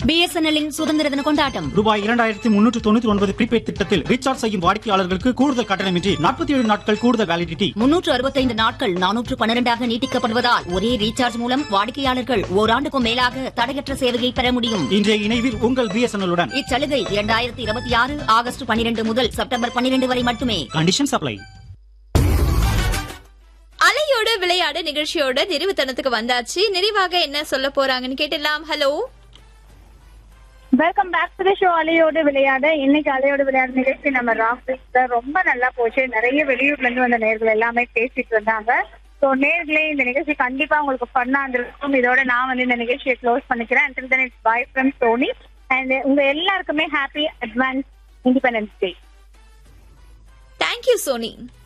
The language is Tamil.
பிஎஸ்என்எல்லின் சுதந்திர தின கொண்டாட்டம் ரூபாய் இரண்டாயிரத்தி முன்னூற்று தொண்ணூற்றி ஒன்பது ப்ரீபெய்ட் திட்டத்தில் ரீசார்ஜ் செய்யும் வாடிக்கையாளர்களுக்கு கூடுதல் கட்டணமின்றி நாற்பத்தி ஏழு நாட்கள் கூடுதல் வேலிடிட்டி முன்னூற்று அறுபத்தைந்து நாட்கள் நானூற்று பன்னிரண்டாக நீட்டிக்கப்படுவதால் ஒரே ரீசார்ஜ் மூலம் வாடிக்கையாளர்கள் ஓராண்டுக்கும் மேலாக தடையற்ற சேவையை பெற முடியும் இன்றைய இணைவில் உங்கள் பிஎஸ்என்எல்லுடன் இச்சலுகை இரண்டாயிரத்தி இருபத்தி ஆறு ஆகஸ்ட் பனிரெண்டு முதல் செப்டம்பர் பனிரெண்டு வரை மட்டுமே கண்டிஷன் சப்ளை அலையோட விளையாட நிகழ்ச்சியோட நிறைவுத்தனத்துக்கு வந்தாச்சு நிறைவாக என்ன சொல்ல போறாங்கன்னு கேட்டலாம் hello welcome back to the show அலையோடு விளையாட இன்னைக்கு அலையோடு விளையாட நிகழ்ச்சி நம்ம ராஃபிஸ்ல ரொம்ப நல்லா போச்சு நிறைய வெளியூர்ல இருந்து வந்த நேர்கள் எல்லாமே பேசிட்டு இருந்தாங்க ஸோ நேர்களே இந்த நிகழ்ச்சி கண்டிப்பா உங்களுக்கு ஃபன்னா இருந்திருக்கும் இதோட நான் வந்து இந்த நிகழ்ச்சியை க்ளோஸ் பண்ணிக்கிறேன் until then it's bye from Sony and உங்க எல்லாருக்குமே happy advance independence day thank you Sony